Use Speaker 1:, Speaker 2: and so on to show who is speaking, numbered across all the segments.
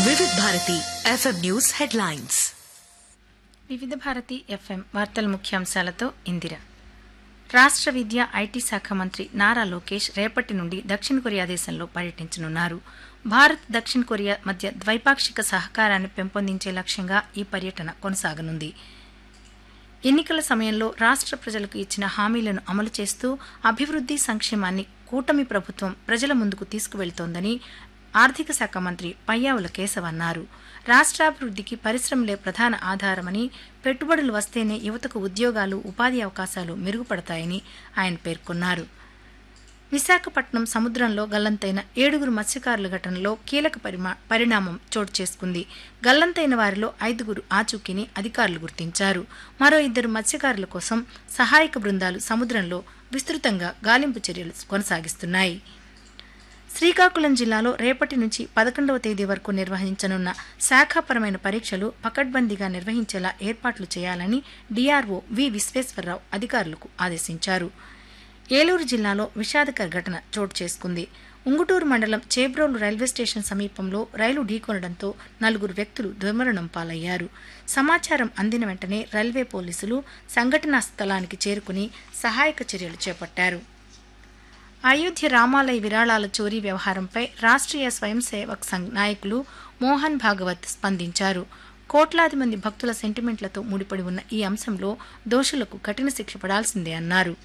Speaker 1: వివిధ Bharati FM news headlines
Speaker 2: వివిధ Bharati FM వార్తల ముఖ్యాంశాలతో ఇందిర రాష్ట్ర విద్య ఐటీ శాఖ మంత్రి నారా లోకేష్ రేపటి నుండి దక్షిణ కొరియా దేశంలో పర్యటించనున్నారు భారత్ దక్షిణ కొరియా మధ్య ద్వైపాక్షిక సహకారాన్ని పెంపొందించే లక్ష్యంగా ఈ పర్యటన కొనసాగనుంది ఎన్నికల సమయంలో రాష్ట్ర ప్రజలకు ఇచ్చిన హామీలను అమలు చేస్తూ అభివృద్ధి సంక్షేమాన్ని కూటమి ప్రభుత్వం ప్రజల ముందుకు తీసుకువెళ్తోందని ఆర్థిక శాఖ మంత్రి పయ్యావుల కేశవ్ అన్నారు రాష్ట్రాభివృద్ధికి పరిశ్రమలే ప్రధాన ఆధారమని పెట్టుబడులు వస్తేనే యువతకు ఉద్యోగాలు ఉపాధి అవకాశాలు మెరుగుపడతాయని ఆయన పేర్కొన్నారు విశాఖపట్నం సముద్రంలో గల్లంతైన ఏడుగురు మత్స్యకారుల ఘటనలో కీలక పరిమా పరిణామం చోటు చేసుకుంది గల్లంతైన వారిలో ఐదుగురు ఆచూకీని అధికారులు గుర్తించారు మరో ఇద్దరు మత్స్యకారుల కోసం సహాయక బృందాలు సముద్రంలో విస్తృతంగా గాలింపు చర్యలు కొనసాగిస్తున్నాయి శ్రీకాకుళం జిల్లాలో రేపటి నుంచి పదకొండవ తేదీ వరకు నిర్వహించనున్న శాఖాపరమైన పరీక్షలు పకడ్బందీగా నిర్వహించేలా ఏర్పాట్లు చేయాలని డీఆర్ఓ వి విశ్వేశ్వరరావు అధికారులకు ఆదేశించారు ఏలూరు జిల్లాలో విషాదకర ఘటన చోటు చేసుకుంది ఉంగుటూరు మండలం చేబ్రోలు రైల్వే స్టేషన్ సమీపంలో రైలు ఢీకొనడంతో నలుగురు వ్యక్తులు దుర్మరణం పాలయ్యారు సమాచారం అందిన వెంటనే రైల్వే పోలీసులు సంఘటనా స్థలానికి చేరుకుని సహాయక చర్యలు చేపట్టారు అయోధ్య రామాలయ విరాళాల చోరీ వ్యవహారంపై రాష్ట్రీయ స్వయం సేవక్ సంఘ్ నాయకులు మోహన్ భాగవత్ స్పందించారు కోట్లాది మంది భక్తుల సెంటిమెంట్లతో ముడిపడి ఉన్న ఈ అంశంలో దోషులకు కఠిన శిక్ష పడాల్సిందే అన్నారు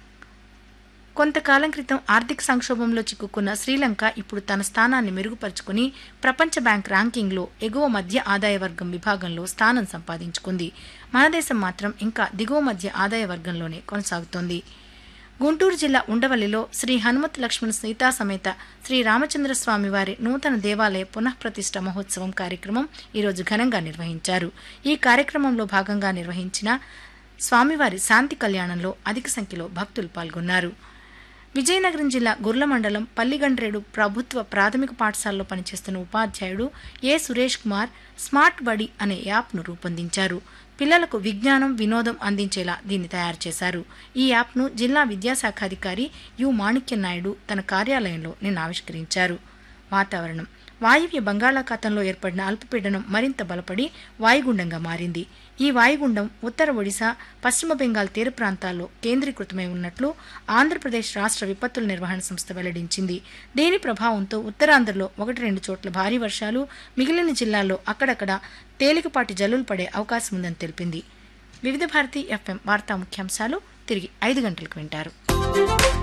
Speaker 2: కొంతకాలం క్రితం ఆర్థిక సంక్షోభంలో చిక్కుకున్న శ్రీలంక ఇప్పుడు తన స్థానాన్ని మెరుగుపరుచుకుని ప్రపంచ బ్యాంక్ ర్యాంకింగ్లో ఎగువ మధ్య ఆదాయ వర్గం విభాగంలో స్థానం సంపాదించుకుంది మన దేశం మాత్రం ఇంకా దిగువ మధ్య ఆదాయ వర్గంలోనే కొనసాగుతోంది గుంటూరు జిల్లా ఉండవల్లిలో శ్రీ హనుమత్ లక్ష్మణ్ సీతా సమేత శ్రీ రామచంద్రస్వామి వారి నూతన దేవాలయ పునఃప్రతిష్ఠ మహోత్సవం కార్యక్రమం ఈరోజు ఘనంగా నిర్వహించారు ఈ కార్యక్రమంలో భాగంగా నిర్వహించిన స్వామివారి శాంతి కళ్యాణంలో అధిక సంఖ్యలో భక్తులు పాల్గొన్నారు విజయనగరం జిల్లా గుర్ల మండలం పల్లిగండ్రేడు ప్రభుత్వ ప్రాథమిక పాఠశాలలో పనిచేస్తున్న ఉపాధ్యాయుడు ఏ సురేష్ కుమార్ స్మార్ట్ బడి అనే యాప్ను రూపొందించారు పిల్లలకు విజ్ఞానం వినోదం అందించేలా దీన్ని తయారు చేశారు ఈ యాప్ను జిల్లా విద్యాశాఖాధికారి యు మాణిక్య నాయుడు తన కార్యాలయంలో నిన్న ఆవిష్కరించారు వాతావరణం వాయువ్య బంగాళాఖాతంలో ఏర్పడిన అల్పపీడనం మరింత బలపడి వాయుగుండంగా మారింది ఈ వాయుగుండం ఉత్తర ఒడిశా పశ్చిమ బెంగాల్ తీర ప్రాంతాల్లో కేంద్రీకృతమై ఉన్నట్లు ఆంధ్రప్రదేశ్ రాష్ట్ర విపత్తుల నిర్వహణ సంస్థ వెల్లడించింది దీని ప్రభావంతో ఉత్తరాంధ్రలో ఒకటి రెండు చోట్ల భారీ వర్షాలు మిగిలిన జిల్లాల్లో అక్కడక్కడ తేలికపాటి జల్లులు పడే అవకాశం ఉందని తెలిపింది వివిధ భారతి ఎఫ్ఎం వార్తా ముఖ్యాంశాలు తిరిగి ఐదు గంటలకు వింటారు